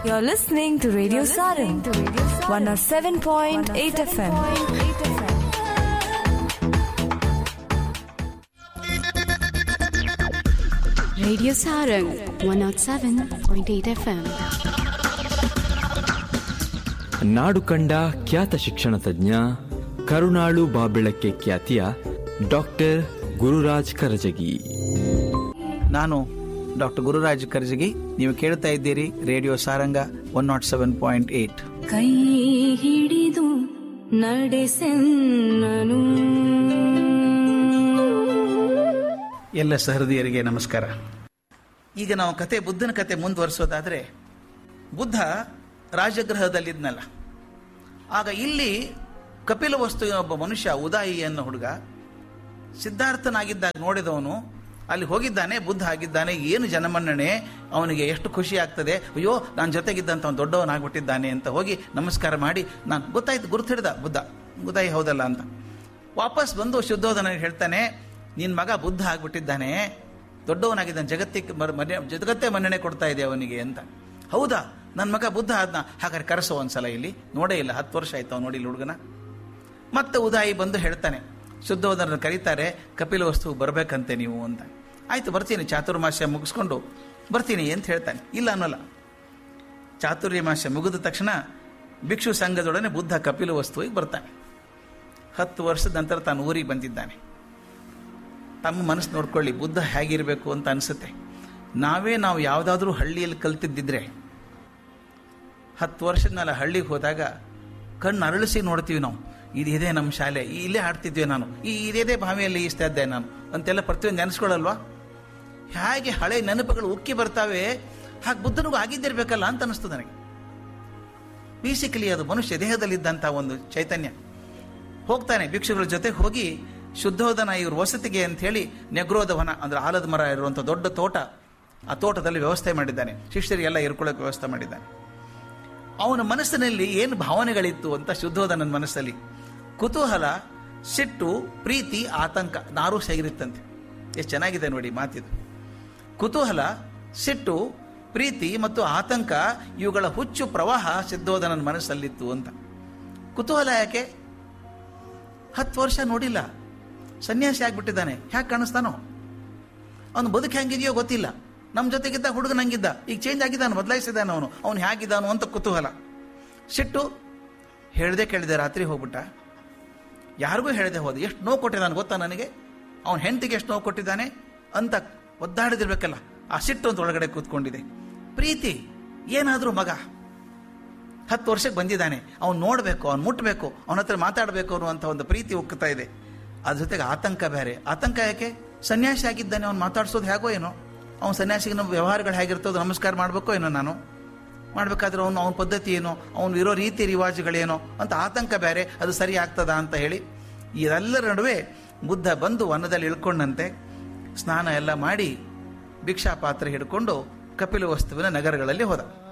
You're listening to Radio Sarang, 107.8 FM. Radio Sarang 107.8 FM. ನಾಡು ಕಂಡ ಖ್ಯಾತ ಶಿಕ್ಷಣ ತಜ್ಞ ಕರುಣಾಳು ಬಾಬೆಳಕ್ಕೆ ಖ್ಯಾತಿಯ ಡಾಕ್ಟರ್ ಗುರುರಾಜ್ ಕರಜಗಿ ನಾನು ಡಾಕ್ಟರ್ ಗುರುರಾಜ್ ಕರ್ಜಗಿ ನೀವು ಕೇಳ್ತಾ ಇದ್ದೀರಿ radio Saranga one nought seven point eight ಕೈ ಹಿಡಿದು ನಡೆಸೆನ್ನನು ಎಲ್ಲ ಸಹೃದಯರಿಗೆ ನಮಸ್ಕಾರ ಈಗ ನಾವು ಕತೆ ಬುದ್ಧನ ಕತೆ ಮುಂದುವರಿಸೋದಾದ್ರೆ ಬುದ್ಧ ರಾಜಗೃಹದಲ್ಲಿದ್ನಲ್ಲ ಆಗ ಇಲ್ಲಿ ಕಪಿಲ ವಸ್ತುವಿನ ಒಬ್ಬ ಮನುಷ್ಯ ಉದಾಯಿ ಅನ್ನೋ ಹುಡುಗ ಸಿದ್ಧಾರ್ಥನಾಗಿದ್ದಾಗ ನೋಡಿದವನು ಅಲ್ಲಿ ಹೋಗಿದ್ದಾನೆ ಬುದ್ಧ ಆಗಿದ್ದಾನೆ ಏನು ಜನಮನ್ನಣೆ ಅವನಿಗೆ ಎಷ್ಟು ಖುಷಿ ಆಗ್ತದೆ ಅಯ್ಯೋ ನಾನು ಜೊತೆಗಿದ್ದಂತ ಅವ್ನು ದೊಡ್ಡವನಾಗ್ಬಿಟ್ಟಿದ್ದಾನೆ ಅಂತ ಹೋಗಿ ನಮಸ್ಕಾರ ಮಾಡಿ ನಾನು ಗೊತ್ತಾಯ್ತು ಗುರುತು ಹಿಡ್ದ ಬುದ್ಧ ಉದಾಯಿ ಹೌದಲ್ಲ ಅಂತ ವಾಪಸ್ ಬಂದು ಶುದ್ಧೋಧನಿಗೆ ಹೇಳ್ತಾನೆ ನಿನ್ನ ಮಗ ಬುದ್ಧ ಆಗ್ಬಿಟ್ಟಿದ್ದಾನೆ ದೊಡ್ಡವನಾಗಿದ್ದಾನೆ ಜಗತ್ತಿಗೆ ಮರ್- ಮನೆ- ಜಗತ್ತೇ ಮನ್ನಣೆ ಕೊಡ್ತಾ ಇದೆ ಅವನಿಗೆ ಅಂತ ಹೌದಾ ನನ್ನ ಮಗ ಬುದ್ಧ ಆದ್ನ ಹಾಗಾದ್ರೆ ಕರೆಸೋ ಒಂದ್ಸಲ ಇಲ್ಲಿ ನೋಡೇ ಇಲ್ಲ ಹತ್ತು ವರ್ಷ ಆಯ್ತು ಅವ್ನು ನೋಡಿ ಇಲ್ಲಿ ಹುಡುಗನ ಮತ್ತೆ ಉದಾಯಿ ಬಂದು ಹೇಳ್ತಾನೆ ಶುದ್ಧೋಧನರು ಕರೀತಾರೆ ಕಪಿಲ ವಸ್ತು ಬರಬೇಕಂತೆ ನೀವು ಅಂತ ಆಯ್ತು ಬರ್ತೀನಿ ಚಾತುರ್ಮಾಸ್ಯ ಮುಗಿಸ್ಕೊಂಡು ಬರ್ತೀನಿ ಅಂತ ಹೇಳ್ತಾನೆ ಇಲ್ಲ ಅನ್ನೋಲ್ಲ ಚಾತುರ್ಯಮಾಸ್ಯ ಮುಗಿದ ತಕ್ಷಣ ಭಿಕ್ಷು ಸಂಘದೊಡನೆ ಬುದ್ಧ ಕಪಿಲ ವಸ್ತುವಿಗೆ ಬರ್ತಾನೆ ಹತ್ತು ವರ್ಷದ ನಂತರ ತಾನು ಊರಿಗೆ ಬಂದಿದ್ದಾನೆ ತಮ್ಮ ಮನಸ್ಸು ನೋಡ್ಕೊಳ್ಳಿ ಬುದ್ಧ ಹೇಗಿರಬೇಕು ಅಂತ ಅನಿಸುತ್ತೆ ನಾವೇ ನಾವು ಯಾವುದಾದ್ರೂ ಹಳ್ಳಿಯಲ್ಲಿ ಕಲ್ತಿದ್ದಿದ್ರೆ ಹತ್ತು ವರ್ಷದ ಮೇಲೆ ಹಳ್ಳಿಗೆ ಹೋದಾಗ ಕಣ್ಣು ಅರಳಿಸಿ ನೋಡ್ತೀವಿ ನಾವು ಇದಿದೆ ನಮ್ಮ ಶಾಲೆ ಈ ಇಲ್ಲೇ ಆಡ್ತಿದ್ವಿ ನಾನು ಈ ಇದೇ ಬಾವಿಯಲ್ಲಿ ಈಸ್ತಾ ಇದ್ದೆ ನಾನು ಅಂತೆಲ್ಲ ಪ್ರತಿಯೊಂದು ನೆನೆಸ್ಕೊಳ್ಳಲ್ವಾ ಹೇಗೆ ಹಳೆ ನೆನಪುಗಳು ಉಕ್ಕಿ ಬರ್ತಾವೆ ಹಾಗೆ ಬುದ್ಧನಿಗೂ ಆಗಿದ್ದಿರ್ಬೇಕಲ್ಲ ಅಂತ ಅನಿಸ್ತು ನನಗೆ ಬೇಸಿಕಲಿ ಅದು ಮನುಷ್ಯ ದೇಹದಲ್ಲಿದ್ದಂಥ ಒಂದು ಚೈತನ್ಯ ಹೋಗ್ತಾನೆ ಭಿಕ್ಷುಗಳ ಜೊತೆ ಹೋಗಿ ಶುದ್ಧೋಧನ ಇವ್ರ ವಸತಿಗೆ ಅಂತ ಹೇಳಿ ನೆಗ್ರೋಧವನ ಅಂದ್ರೆ ಆಲದ ಮರ ಇರುವಂಥ ದೊಡ್ಡ ತೋಟ ಆ ತೋಟದಲ್ಲಿ ವ್ಯವಸ್ಥೆ ಮಾಡಿದ್ದಾನೆ ಶಿಷ್ಯರಿಗೆಲ್ಲ ಇರ್ಕೊಳ್ಳೋಕೆ ವ್ಯವಸ್ಥೆ ಮಾಡಿದ್ದಾನೆ ಅವನ ಮನಸ್ಸಿನಲ್ಲಿ ಏನು ಭಾವನೆಗಳಿತ್ತು ಅಂತ ಶುದ್ಧೋಧನನ ಮನಸ್ಸಲ್ಲಿ ಕುತೂಹಲ ಸಿಟ್ಟು ಪ್ರೀತಿ ಆತಂಕ ನಾರೂ ಸೇರಿತ್ತಂತೆ ಎಷ್ಟು ಚೆನ್ನಾಗಿದೆ ನೋಡಿ ಮಾತಿದು ಕುತೂಹಲ ಸಿಟ್ಟು ಪ್ರೀತಿ ಮತ್ತು ಆತಂಕ ಇವುಗಳ ಹುಚ್ಚು ಪ್ರವಾಹ ಸಿದ್ಧೋಧನನ ಮನಸ್ಸಲ್ಲಿತ್ತು ಅಂತ ಕುತೂಹಲ ಯಾಕೆ ಹತ್ತು ವರ್ಷ ನೋಡಿಲ್ಲ ಸನ್ಯಾಸಿ ಆಗ್ಬಿಟ್ಟಿದ್ದಾನೆ ಹ್ಯಾಕೆ ಕಾಣಿಸ್ತಾನೋ ಅವನು ಬದುಕು ಹೆಂಗಿದೆಯೋ ಗೊತ್ತಿಲ್ಲ ನಮ್ಮ ಜೊತೆಗಿದ್ದ ಹುಡುಗನಂಗಿದ್ದ ಈಗ ಚೇಂಜ್ ಆಗಿದ್ದಾನೆ ಬದಲಾಯಿಸಿದ್ದಾನೆ ಅವನು ಅವನು ಹೇಗಿದ್ದಾನು ಅಂತ ಕುತೂಹಲ ಸಿಟ್ಟು ಹೇಳ್ದೆ ಕೇಳಿದೆ ರಾತ್ರಿ ಹೋಗ್ಬಿಟ್ಟ ಯಾರಿಗೂ ಹೇಳದೆ ಹೋದ ಎಷ್ಟು ನೋವು ಕೊಟ್ಟಿದ್ದಾನೆ ಗೊತ್ತಾ ನನಗೆ ಅವನ ಹೆಂಡತಿಗೆ ಎಷ್ಟು ನೋವು ಕೊಟ್ಟಿದ್ದಾನೆ ಅಂತ ಒದ್ದಾಡಿದಿರ್ಬೇಕಲ್ಲ ಆ ಸಿಟ್ಟು ಅಂತ ಒಳಗಡೆ ಕೂತ್ಕೊಂಡಿದೆ ಪ್ರೀತಿ ಏನಾದರೂ ಮಗ ಹತ್ತು ವರ್ಷಕ್ಕೆ ಬಂದಿದ್ದಾನೆ ಅವ್ನು ನೋಡಬೇಕು ಅವ್ನು ಮುಟ್ಟಬೇಕು ಅವನ ಹತ್ರ ಮಾತಾಡಬೇಕು ಅನ್ನುವಂಥ ಒಂದು ಪ್ರೀತಿ ಉಕ್ಕುತ್ತಾ ಇದೆ ಅದ್ರ ಜೊತೆಗೆ ಆತಂಕ ಬೇರೆ ಆತಂಕ ಯಾಕೆ ಸನ್ಯಾಸಿ ಆಗಿದ್ದಾನೆ ಅವ್ನು ಮಾತಾಡ್ಸೋದು ಹೇಗೋ ಏನೋ ಅವ್ನು ಸನ್ಯಾಸಿಗೆ ನಮ್ಮ ವ್ಯವಹಾರಗಳು ಹೇಗಿರ್ತದೋ ನಮಸ್ಕಾರ ಮಾಡಬೇಕೋ ಏನೋ ನಾನು ಮಾಡಬೇಕಾದ್ರೆ ಅವನು ಅವನ ಪದ್ಧತಿ ಏನೋ ಅವನು ಇರೋ ರೀತಿ ರಿವಾಜುಗಳೇನೋ ಅಂತ ಆತಂಕ ಬೇರೆ ಅದು ಸರಿ ಆಗ್ತದಾ ಅಂತ ಹೇಳಿ ಇದೆಲ್ಲರ ನಡುವೆ ಬುದ್ಧ ಬಂದು ವನದಲ್ಲಿ ಇಳ್ಕೊಂಡಂತೆ ಸ್ನಾನ ಎಲ್ಲ ಮಾಡಿ ಭಿಕ್ಷಾ ಪಾತ್ರೆ ಹಿಡ್ಕೊಂಡು ಕಪಿಲ ವಸ್ತುವಿನ ನಗರಗಳಲ್ಲಿ ಹೋದ